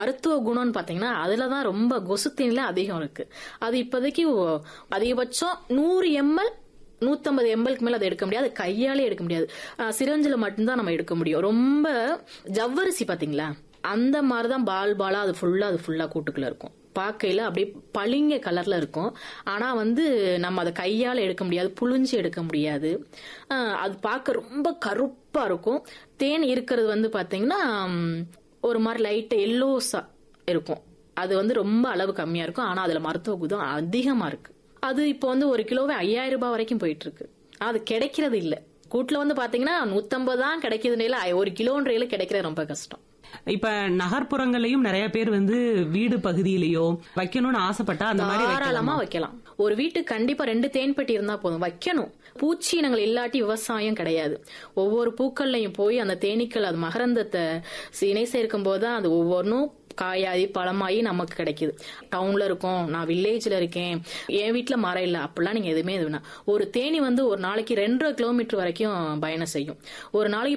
மருத்துவ குணம்னு பாத்தீங்கன்னா அதுல தான் ரொம்ப கொசுத்தீனில அதிகம் இருக்கு அது இப்போதைக்கு ஒ- அதிகபட்சம் நூறு எம்எல் நூத்தம்பது எம்எல்க்கு மேல அதை எடுக்க முடியாது அது கையாலே எடுக்க முடியாது சிரஞ்சில மட்டும்தான் நம்ம எடுக்க முடியும் ரொம்ப ஜவ்வரிசி பாத்தீங்களா அந்த மாதிரிதான் பால் பாலா அது ஃபுல்லா அது ஃபுல்லா கூட்டுக்குள்ள இருக்கும் பார்க்கையில அப்படியே பளிங்க கலர்ல இருக்கும் ஆனா வந்து நம்ம அதை கையால எடுக்க முடியாது புழிஞ்சு எடுக்க முடியாது ஆஹ் அது பார்க்க ரொம்ப கருப்பா இருக்கும் தேன் இருக்கிறது வந்து பாத்தீங்கன்னா ம், ஒரு மாதிரி லைட் எல்லோஸா இருக்கும் அது வந்து ரொம்ப அளவு கம்மியா இருக்கும் ஆனா அதுல மருத்துவ குணம் அதிகமா இருக்கு அது இப்போ வந்து ஒரு கிலோவே ஐயாயிரம் ரூபாய் வரைக்கும் போயிட்டு இருக்கு அது கிடைக்கிறது இல்ல கூட்டுல வந்து பாத்தீங்கன்னா நூத்தம்பது தான் கிடைக்கிறதுனால ஒரு கிலோன்றையில கிடைக்கிறது ரொம்ப கஷ்டம் இப்ப நகர்ப்புறங்கள்லயும் நிறைய பேர் வந்து வீடு பகுதியிலயோ வைக்கணும்னு ஆசைப்பட்டா அந்த மாதிரி தாராளமா வைக்கலாம் ஒரு வீட்டுக்கு கண்டிப்பா ரெண்டு தேன் பெட்டி இருந்தா போதும் வைக்கணும் பூச்சி இனங்கள் இல்லாட்டி விவசாயம் கிடையாது ஒவ்வொரு பூக்கள்லையும் போய் அந்த தேனீக்கள் அது மகரந்தத்தை இணை சேர்க்கும் போதுதான் அது ஒவ்வொன்றும் காயாகி பழமாயி நமக்கு கிடைக்குது டவுன்ல இருக்கோம் நான் வில்லேஜ்ல இருக்கேன் என் வீட்ல மரம் இல்ல அப்படிலாம் நீங்க எதுவுமே இது வேணாம் ஒரு தேனி வந்து ஒரு நாளைக்கு ரெண்டரை கிலோமீட்டர் வரைக்கும் பயணம் செய்யும் ஒரு நாளைக்கு